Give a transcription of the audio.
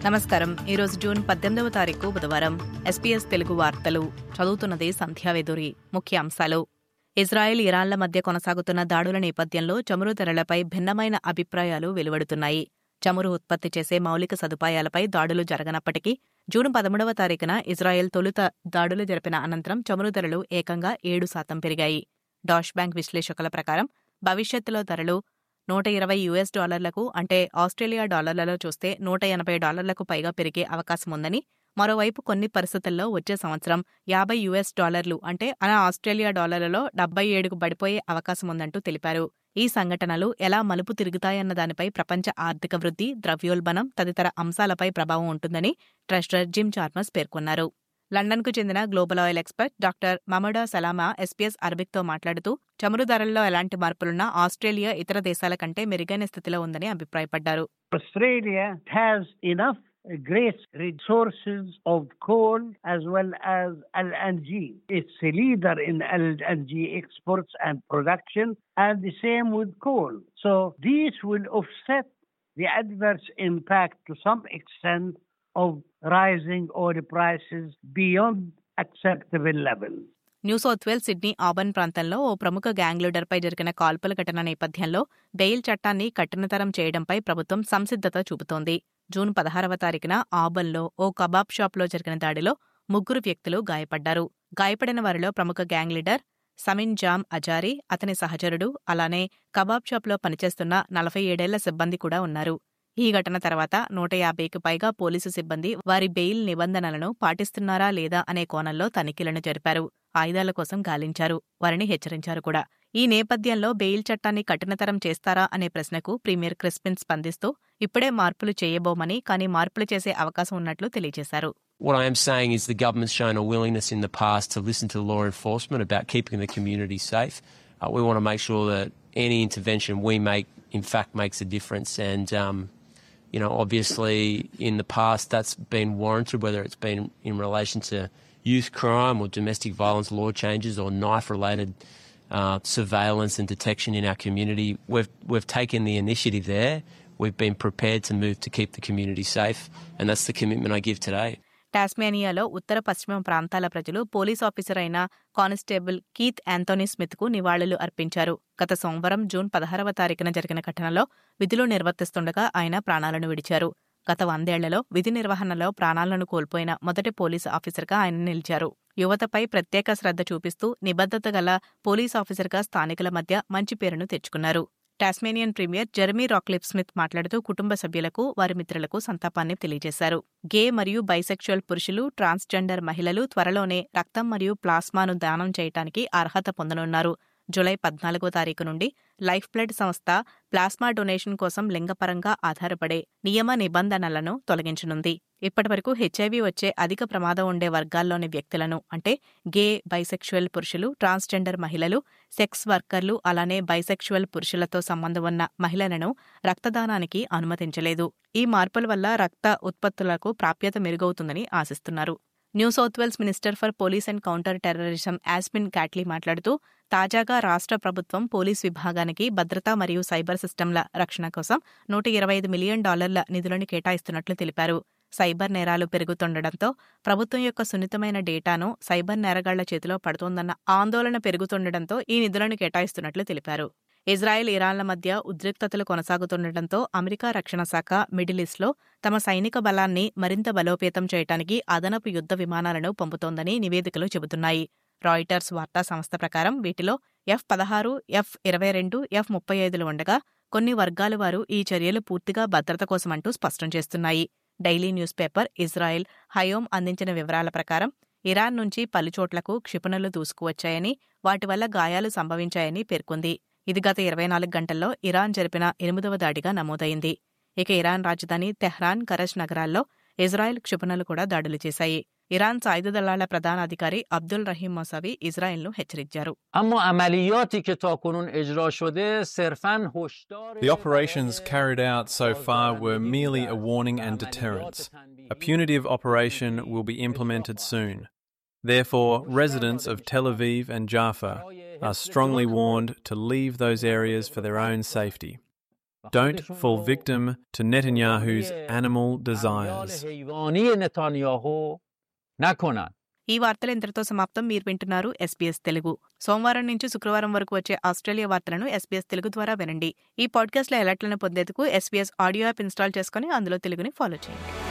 నమస్కారం ఈరోజు జూన్ పద్దెనిమిదవ తారీఖు బుధవారం ఎస్పీఎస్ తెలుగు వార్తలు చదువుతున్నది సంధ్యావేదూరి ముఖ్య అంశాలు ఇజ్రాయెల్ ఇరాన్ల మధ్య కొనసాగుతున్న దాడుల నేపథ్యంలో చమురు ధరలపై భిన్నమైన అభిప్రాయాలు వెలువడుతున్నాయి చమురు ఉత్పత్తి చేసే మౌలిక సదుపాయాలపై దాడులు జరగనప్పటికీ జూన్ పదమూడవ తారీఖున ఇజ్రాయెల్ తొలుత దాడులు జరిపిన అనంతరం చమురు ధరలు ఏకంగా ఏడు శాతం పెరిగాయి డాష్ బ్యాంక్ విశ్లేషకుల ప్రకారం భవిష్యత్తులో ధరలు నూట ఇరవై యుఎస్ డాలర్లకు అంటే ఆస్ట్రేలియా డాలర్లలో చూస్తే నూట ఎనభై డాలర్లకు పైగా పెరిగే అవకాశం ఉందని మరోవైపు కొన్ని పరిస్థితుల్లో వచ్చే సంవత్సరం యాభై యుఎస్ డాలర్లు అంటే మన ఆస్ట్రేలియా డాలర్లలో డెబ్బై ఏడుకు పడిపోయే అవకాశం ఉందంటూ తెలిపారు ఈ సంఘటనలు ఎలా మలుపు తిరుగుతాయన్న దానిపై ప్రపంచ ఆర్థిక వృద్ధి ద్రవ్యోల్బణం తదితర అంశాలపై ప్రభావం ఉంటుందని ట్రెషరర్ జిమ్ చార్మస్ పేర్కొన్నారు లండన్కు చెందిన global oil expert doctor Mamdouh Salameh ఎస్పీఎస్ అరబిక్తో మాట్లాడుతూ చమురు ధరల్లో ఎలాంటి మార్పులున్నా ఆస్ట్రేలియా ఇతర దేశాల కంటే మెరుగైన స్థితిలో ఉందని అభిప్రాయపడ్డారు Australia has enough great resources of coal as well as LNG. It's a leader in LNG exports and production, and the same with coal. So these will offset the adverse impact to some extent of rising oil prices beyond acceptable levels. New South Wales Sydney Auburn ప్రాంతంలో ఓ ప్రముఖ gang లీడర్పై జరిగిన కాల్పుల ఘటన నేపథ్యంలో bail చట్టాన్ని కఠినతరం చేయడంపై ప్రభుత్వం సంసిద్ధత చూపుతోంది జూన్ పదహారవ తారీఖున ఆబన్లో ఓ కబాబ్ షాప్లో జరిగిన దాడిలో ముగ్గురు వ్యక్తులు గాయపడ్డారు గాయపడిన వారిలో ప్రముఖ గ్యాంగ్ లీడర్ సమిన్ జామ్ అజారీ అతని సహచరుడు అలానే కబాబ్ షాప్లో పనిచేస్తున్న నలభై ఏడేళ్ల సిబ్బంది కూడా ఉన్నారు ఈ ఘటన తర్వాత నూట యాభైకి పైగా పోలీసు సిబ్బంది వారి బెయిల్ నిబంధనలను పాటిస్తున్నారా లేదా అనే కోణంలో తనిఖీలను జరిపారు ఆయుధాల కోసం గాలించారు వారిని హెచ్చరించారు కూడా ఈ నేపథ్యంలో బెయిల్ చట్టాన్ని కఠినతరం చేస్తారా అనే ప్రశ్నకు ప్రీమియర్ క్రిస్పిన్ స్పందిస్తూ ఇప్పుడే మార్పులు చేయబోమని కానీ మార్పులు చేసే అవకాశం ఉన్నట్లు తెలియజేశారు What I am saying is the government's shown a willingness in the past to listen to law enforcement about keeping the community safe. Uh, we want to make sure that any intervention we make, in fact, makes a difference. And, um, you know, obviously in the past that's been warranted, whether it's been in relation to youth crime or domestic violence law changes or knife related uh, surveillance and detection in our community. We've, we've taken the initiative there. We've been prepared to move to keep the community safe. And that's the commitment I give today. టాస్మేనియాలో ఉత్తర పశ్చిమ ప్రాంతాల ప్రజలు police officer అయిన constable Keith Anthony స్మిత్కు నివాళులు అర్పించారు గత సోమవారం June పదహారవ తారీఖున జరిగిన ఘటనలో విధులు నిర్వర్తిస్తుండగా ఆయన ప్రాణాలను విడిచారు గత వందేళ్లలో విధి నిర్వహణలో ప్రాణాలను కోల్పోయిన మొదటి పోలీసు ఆఫీసర్గా ఆయన నిలిచారు యువతపై ప్రత్యేక శ్రద్ధ చూపిస్తూ నిబద్ధత గల పోలీస్ ఆఫీసర్గా స్థానికుల మధ్య మంచి పేరును తెచ్చుకున్నారు Tasmanian premier Jeremy Rockliff Smith మాట్లాడుతూ కుటుంబ సభ్యులకు వారి మిత్రులకు సంతాపాన్ని తెలియజేశారు గే మరియు బైసెక్షువల్ పురుషులు ట్రాన్స్జెండర్ మహిళలు త్వరలోనే రక్తం మరియు ప్లాస్మాను దానం చేయడానికి అర్హత పొందనున్నారు జులై పద్నాలుగో తారీఖు నుండి లైఫ్ బ్లడ్ సంస్థ ప్లాస్మా డొనేషన్ కోసం లింగపరంగా ఆధారపడే నియమ నిబంధనలను తొలగించనుంది ఇప్పటివరకు హెచ్ఐవి వచ్చే అధిక ప్రమాదం ఉండే వర్గాల్లోని వ్యక్తులను అంటే గే బైసెక్షువల్ పురుషులు ట్రాన్స్జెండర్ మహిళలు సెక్స్ వర్కర్లు అలానే బైసెక్షువల్ పురుషులతో సంబంధం ఉన్న మహిళలను రక్తదానానికి అనుమతించలేదు ఈ మార్పుల వల్ల రక్త ఉత్పత్తులకు ప్రాప్యత మెరుగవుతుందని ఆశిస్తున్నారు New South Wales minister for police and counter terrorism Yasmin Catley మాట్లాడుతూ తాజాగా రాష్ట్ర ప్రభుత్వం పోలీస్ విభాగానికి భద్రత మరియు సైబర్ సిస్టంల రక్షణ కోసం నూట ఇరవై ఐదు మిలియన్ డాలర్ల నిధులను కేటాయిస్తున్నట్లు తెలిపారు సైబర్ నేరాలు పెరుగుతుండటంతో ప్రభుత్వం యొక్క సున్నితమైన డేటాను సైబర్ నేరగాళ్ల చేతిలో పడుతోందన్న ఆందోళన పెరుగుతుండటంతో ఈ నిధులను కేటాయిస్తున్నట్లు తెలిపారు ఇజ్రాయెల్ ఇరాన్ల మధ్య ఉద్రిక్తతలు కొనసాగుతుండటంతో అమెరికా రక్షణ శాఖ మిడిల్ ఈస్ట్లో తమ సైనిక బలాన్ని మరింత బలోపేతం చేయడానికి అదనపు యుద్ధ విమానాలను పంపుతోందని నివేదికలు చెబుతున్నాయి రాయిటర్స్ వార్తా సంస్థ ప్రకారం వీటిలో ఎఫ్ పదహారు ఎఫ్ ఇరవై రెండు ఎఫ్ ముప్పై ఐదులు ఉండగా కొన్ని వర్గాల వారు ఈ చర్యలు పూర్తిగా భద్రత కోసమంటూ స్పష్టం చేస్తున్నాయి daily news paper Israel Hayom అందించిన వివరాల ప్రకారం ఇరాన్ నుంచి పలుచోట్లకు క్షిపణులు దూసుకువచ్చాయని వాటి వల్ల గాయాలు సంభవించాయని పేర్కొంది ఇది గత ఇరవై నాలుగు గంటల్లో ఇరాన్ జరిపిన ఎనిమిదవ దాడిగా నమోదైంది ఇక ఇరాన్ రాజధాని తెహ్రాన్ కరష్ నగరాల్లో ఇజ్రాయెల్ క్షిపణులు కూడా దాడులు చేశాయి ఇరాన్ సాయుధ దళాల ప్రధాన అధికారి అబ్దుల్ రహీం మొసావి ఇజ్రాయెల్ను హెచ్చరించారు اما عملیاتی که تاکنون اجرا شده صرفا هشدار The operations carried out so far were merely a warning and deterrence. A punitive operation will be implemented soon. Therefore, residents of Tel Aviv and Jaffa are strongly warned to leave those areas for their own safety. Don't fall victim to Netanyahu's animal desires. حیوانی نتانیاهو نکنند ఈ వార్తలు ఇంతటితో సమాప్తం మీరు వింటున్నారు SBS Telugu సోమవారం నుంచి శుక్రవారం వరకు వచ్చే ఆస్ట్రేలియా వార్తలను ఎస్బీఎస్ తెలుగు ద్వారా వినండి ఈ పాడ్కాస్ట్లో ఎలర్ట్లను పొందేందుకు ఎస్బీఎస్ ఆడియో యాప్ ఇన్స్టాల్ చేసుకుని అందులో తెలుగుని ఫాలో చేయండి